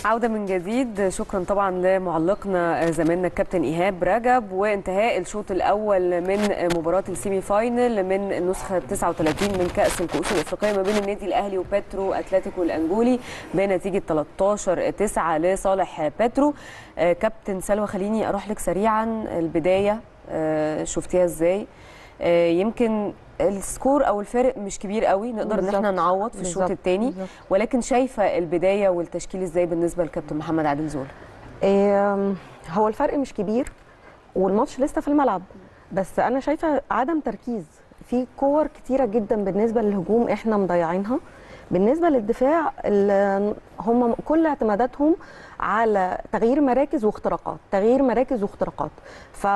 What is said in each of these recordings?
عودة من جديد شكرا طبعا لمعلقنا زميلنا الكابتن إيهاب رجب وانتهاء الشوط الأول من مباراة السيمي فاينل من النسخة 39 من كأس الكؤوس الإفريقية ما بين النادي الأهلي وبترو أتلتيكو الأنجولي بنتيجة 13 9 لصالح بترو كابتن سلوى خليني أروح لك سريعا البداية شفتيها إزاي يمكن السكور او الفارق مش كبير قوي نقدر ان احنا نعوض في الشوط الثاني ولكن شايفه البدايه والتشكيل ازاي بالنسبه للكابتن محمد عادل زول إيه هو الفرق مش كبير والماتش لسه في الملعب بس انا شايفه عدم تركيز في كور كتيره جدا بالنسبه للهجوم احنا مضيعينها بالنسبه للدفاع هم كل اعتماداتهم على تغيير مراكز واختراقات تغيير مراكز واختراقات ف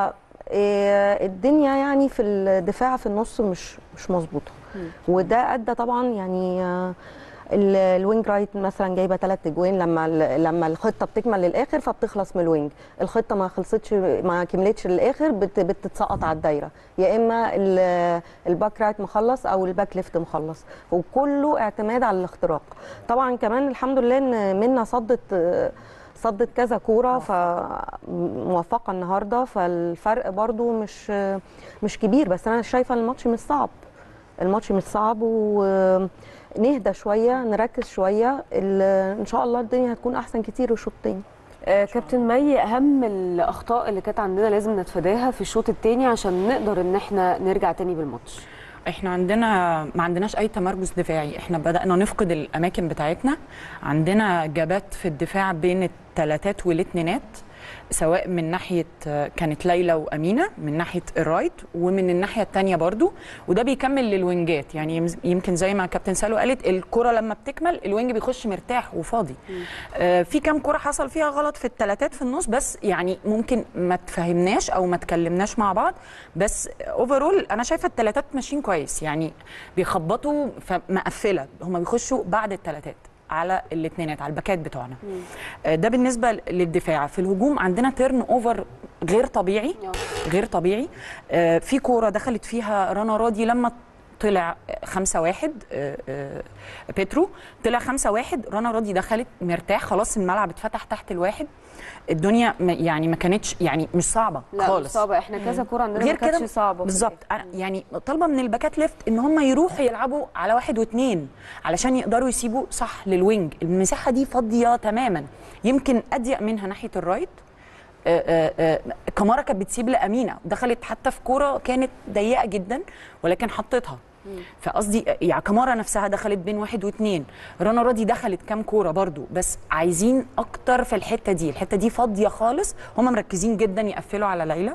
الدنيا يعني في الدفاع في النص مش مش مظبوطه وده ادى طبعا يعني الوينج رايت مثلا جايبه ثلاث اجوان لما لما الخطه بتكمل للاخر فبتخلص من الوينج الخطه ما خلصتش ما كملتش للاخر بت بتتسقط على الدايره يا اما الباك رايت مخلص او الباك ليفت مخلص وكله اعتماد على الاختراق طبعا كمان الحمد لله ان منا صدت صدت كذا كوره فموفقه النهارده فالفرق برضو مش مش كبير بس انا شايفه الماتش مش صعب الماتش مش صعب ونهدى شويه نركز شويه ان شاء الله الدنيا هتكون احسن كتير الشوط الثاني آه كابتن مي اهم الاخطاء اللي كانت عندنا لازم نتفاداها في الشوط الثاني عشان نقدر ان احنا نرجع تاني بالماتش احنا عندنا ما عندناش اي تمركز دفاعي احنا بدانا نفقد الاماكن بتاعتنا عندنا جابات في الدفاع بين الثلاثات والاثنينات سواء من ناحيه كانت ليلى وامينه من ناحيه الرايت ومن الناحيه الثانيه برضو وده بيكمل للوينجات يعني يمكن زي ما كابتن سالو قالت الكره لما بتكمل الوينج بيخش مرتاح وفاضي آه في كام كره حصل فيها غلط في الثلاثات في النص بس يعني ممكن ما تفهمناش او ما تكلمناش مع بعض بس اوفرول انا شايفه الثلاثات ماشيين كويس يعني بيخبطوا فمقفله هم بيخشوا بعد الثلاثات على الاثنينات على الباكات بتوعنا مم. ده بالنسبه للدفاع في الهجوم عندنا تيرن اوفر غير طبيعي غير طبيعي آه في كوره دخلت فيها رنا راضي لما طلع 5 1 بيترو طلع 5 1 رنا راضي دخلت مرتاح خلاص الملعب اتفتح تحت الواحد الدنيا يعني ما كانتش يعني مش صعبه لا خالص مش صعبه احنا كذا كوره عندنا ما كانتش صعبه بالظبط يعني طالبه من الباكات ليفت ان هم يروحوا يلعبوا على واحد واثنين علشان يقدروا يسيبوا صح للوينج المساحه دي فاضيه تماما يمكن اضيق منها ناحيه الرايت آآ آآ كمارا كانت بتسيب لامينه دخلت حتى في كوره كانت ضيقه جدا ولكن حطيتها فقصدي يعني كمارا نفسها دخلت بين واحد واثنين رنا راضي دخلت كام كوره برضو بس عايزين اكتر في الحته دي الحته دي فاضيه خالص هم مركزين جدا يقفلوا على ليلى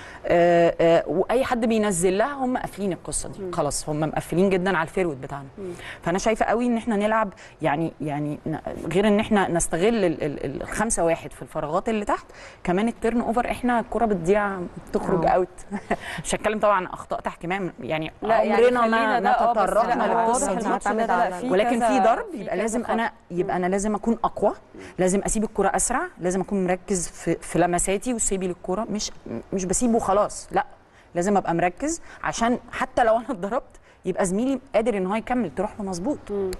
آآ آآ واي حد بينزل لها هم قافلين القصه دي مم. خلاص هم مقفلين جدا على الفيرود بتاعنا مم. فانا شايفه قوي ان احنا نلعب يعني يعني غير ان احنا نستغل الخمسه واحد في الفراغات اللي تحت كمان التيرن اوفر احنا الكره بتضيع تخرج اوت مش هتكلم طبعا اخطاء تحكيم يعني عمرنا ما ما تطرقنا للقصه دي ولكن في ضرب يبقى لازم انا يبقى انا لازم اكون اقوى لازم اسيب الكره اسرع لازم اكون مركز في, في لمساتي وسيبي للكره مش مش بسيبه خلاص لا لازم ابقى مركز عشان حتى لو انا اتضربت يبقى زميلي قادر ان هو يكمل تروح له مظبوط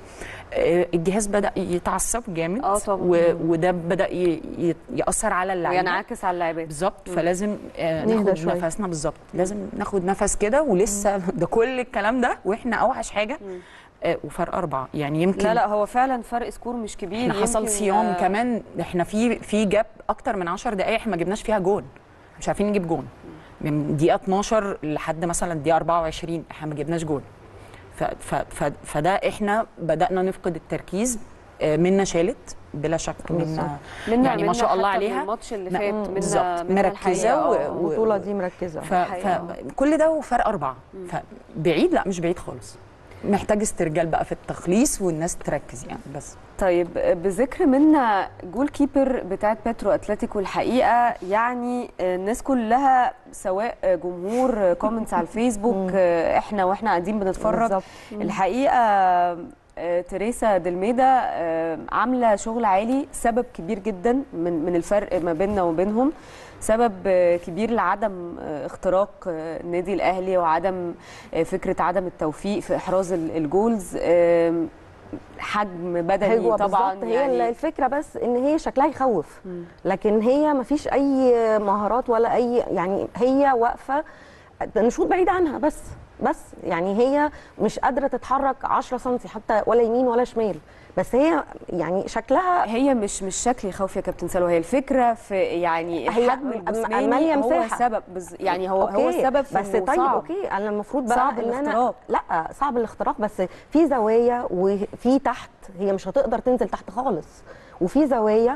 آه الجهاز بدا يتعصب جامد اه طبعا وده بدا ياثر على اللعيبه وينعكس على اللاعبين بالظبط فلازم آه ناخد شوية. نفسنا بالظبط لازم ناخد نفس كده ولسه ده كل الكلام ده واحنا اوحش حاجه آه وفرق اربعه يعني يمكن لا لا هو فعلا فرق سكور مش كبير احنا حصل صيام آه كمان احنا في في جاب اكتر من 10 دقائق احنا ما جبناش فيها جون مش عارفين نجيب جون من دقيقه 12 لحد مثلا دقيقه 24 احنا ما جبناش جول ف ف ف فده احنا بدانا نفقد التركيز منا شالت بلا شك منا منا يعني ما شاء الله عليها الماتش اللي فات منا مركزه البطوله دي مركزه فكل ده وفرق اربعه فبعيد لا مش بعيد خالص محتاج استرجال بقى في التخليص والناس تركز يعني بس طيب بذكر منا جول كيبر بتاعت بيترو اتلتيكو الحقيقه يعني الناس كلها سواء جمهور كومنتس على الفيسبوك احنا واحنا قاعدين بنتفرج الحقيقه تريسا دلميدا عامله شغل عالي سبب كبير جدا من من الفرق ما بيننا وبينهم سبب كبير لعدم اختراق النادي الاهلي وعدم فكره عدم التوفيق في احراز الجولز حجم بدني هو طبعا بالظبط هي يعني الفكره بس ان هي شكلها يخوف لكن هي ما فيش اي مهارات ولا اي يعني هي واقفه نشوط بعيد عنها بس بس يعني هي مش قادره تتحرك 10 سم حتى ولا يمين ولا شمال بس هي يعني شكلها هي مش مش شكل يخوف يا كابتن سلوى هي الفكره في يعني هي الحجم أم- الجسماني مالية هو مساحة. السبب بز- يعني هو هو أوكي، السبب في بس إنه طيب صعب. اوكي انا المفروض بقى صعب ان الاختراق. انا لا صعب الاختراق بس في زوايا وفي تحت هي مش هتقدر تنزل تحت خالص وفي زوايا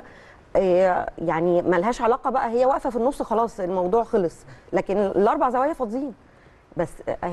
آه، يعني ملهاش علاقه بقى هي واقفه في النص خلاص الموضوع خلص لكن الاربع زوايا فاضيين بس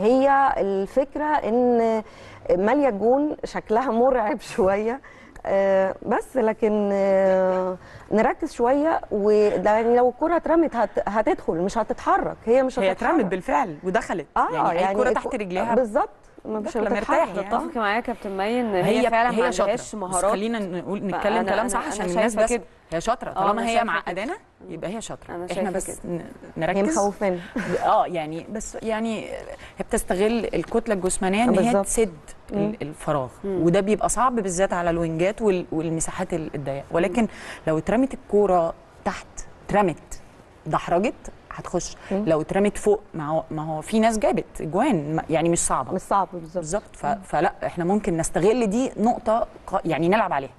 هي الفكره ان ماليه الجون شكلها مرعب شويه آه، بس لكن آه، نركز شويه وده يعني لو الكره اترمت هت- هتدخل مش هتتحرك هي مش هي هتتحرك اترمت بالفعل ودخلت اه يعني, اي كوره الكو- تحت رجليها بالظبط مش داخلة مرتاح هتتحرك يعني. آه. تتفق معايا يا كابتن مي ان هي, هي فعلا ما هي شاطره عندهاش بس مهارات خلينا نقول أنا- نتكلم كلام أنا- صح أنا عشان الناس شايفة بس كده. هي شاطره آه، طالما أنا هي شايفة معقدانا يبقى هي شاطره أنا احنا شايفة بس ن- هي نركز مخوفاني اه يعني بس يعني هي بتستغل الكتله الجسمانيه ان هي بالظبط. تسد ال- الفراغ وده بيبقى صعب بالذات على الوينجات وال- والمساحات ال- الضيقه ولكن لو اترمت الكوره تحت اترمت دحرجت هتخش لو اترمت فوق ما هو ما هو في ناس جابت اجوان ما- يعني مش صعبه مش صعب بالظبط بالظبط ف... فلا احنا ممكن نستغل دي نقطه ق... يعني نلعب عليها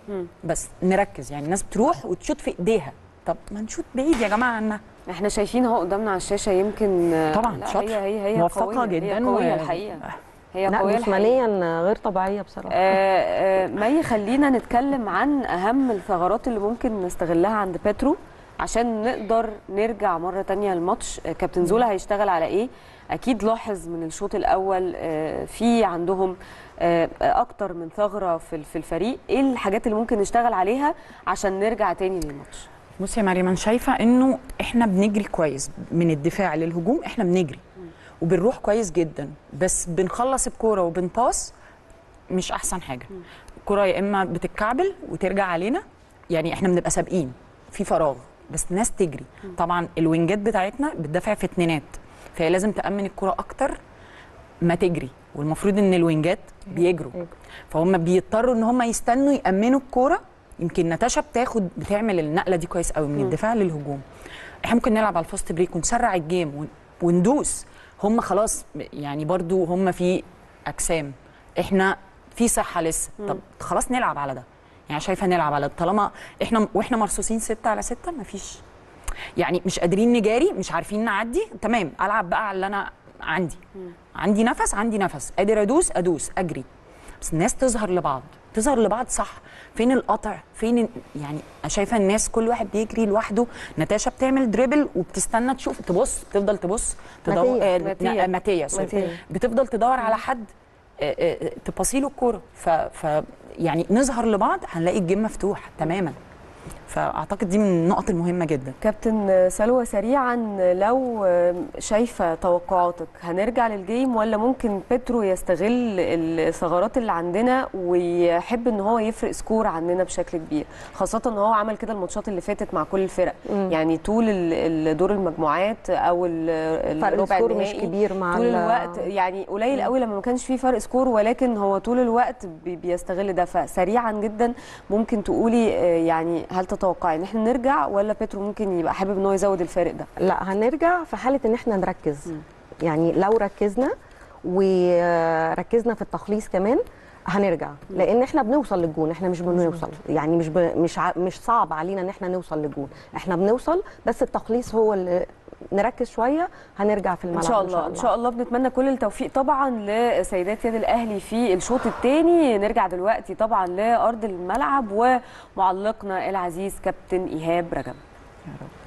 بس نركز يعني الناس بتروح وتشوط في ايديها طب ما نشوط بعيد يا جماعه عنها احنا شايفين اهو قدامنا على الشاشه يمكن آه، طبعا لا شاطرة. هي هي هي موفقة قوية. جدا هي قويه و- الحقيقه هي لا قويه الحقيقه جسمانيا غير طبيعيه بصراحه آه، آه، مي خلينا نتكلم عن اهم الثغرات اللي ممكن نستغلها عند بيترو عشان نقدر نرجع مره تانية الماتش آه، كابتن زولا هيشتغل على ايه اكيد لاحظ من الشوط الاول آه، في عندهم آه، اكتر من ثغره في في الفريق ايه الحاجات اللي ممكن نشتغل عليها عشان نرجع تاني للماتش بصي يا مريم انا شايفه انه احنا بنجري كويس من الدفاع للهجوم احنا بنجري وبنروح كويس جدا بس بنخلص الكوره وبنباص مش احسن حاجه الكوره يا اما بتتكعبل وترجع علينا يعني احنا بنبقى سابقين في فراغ بس ناس تجري طبعا الوينجات بتاعتنا بتدافع في اتنينات فهي لازم تامن الكوره اكتر ما تجري والمفروض ان الوينجات بيجروا فهم بيضطروا ان هم يستنوا يامنوا الكوره يمكن ناتاشا بتاخد بتعمل النقله دي كويس قوي من الدفاع للهجوم احنا ممكن نلعب على الفاست بريك ونسرع الجيم ون- وندوس هم خلاص يعني برضو هم في اجسام احنا في صحه لسه طب خلاص نلعب على ده يعني شايفه نلعب على ده طالما احنا واحنا مرصوصين ستة على ستة مفيش يعني مش قادرين نجاري مش عارفين نعدي تمام العب بقى على اللي انا عندي عندي نفس عندي نفس قادر ادوس ادوس اجري بس الناس تظهر لبعض تظهر لبعض صح فين القطع فين ال- يعني أنا شايفه الناس كل واحد بيجري لوحده ناتاشا بتعمل دريبل وبتستنى تشوف تبص تفضل تبص تدور ماتيا. آه ماتيا. نا- ماتيا سوري. ماتيا. بتفضل تدور على حد آه، آه، تباصيله الكوره ف, ف يعني نظهر لبعض هنلاقي الجيم مفتوح تماما فاعتقد دي من النقط المهمه جدا كابتن سلوى سريعا لو شايفه توقعاتك هنرجع للجيم ولا ممكن بيترو يستغل الثغرات اللي عندنا ويحب ان هو يفرق سكور عننا بشكل كبير خاصه ان هو عمل كده الماتشات اللي فاتت مع كل الفرق يعني طول ال- ال- دور المجموعات او ال- فرق الربع السكور مش النهائي كبير مع طول ال- الوقت يعني قليل قوي لما ما كانش فيه فرق سكور ولكن هو طول الوقت بي- بيستغل ده فسريعا جدا ممكن تقولي آه، يعني هل تتوقعي ان احنا نرجع ولا بيترو ممكن يبقى حابب ان هو يزود الفارق ده لا هنرجع في حاله ان احنا نركز يعني لو ركزنا وركزنا في التخليص كمان هنرجع لان احنا بنوصل للجون احنا مش بنوصل يعني مش ب... مش ع... مش صعب علينا ان احنا نوصل للجون احنا بنوصل بس التخليص هو اللي نركز شويه هنرجع في ان الملعب شاء الله ان شاء الله بنتمنى كل التوفيق طبعا لسيدات يد الاهلي في الشوط الثاني نرجع دلوقتي طبعا لارض الملعب ومعلقنا العزيز كابتن ايهاب رجب يا رب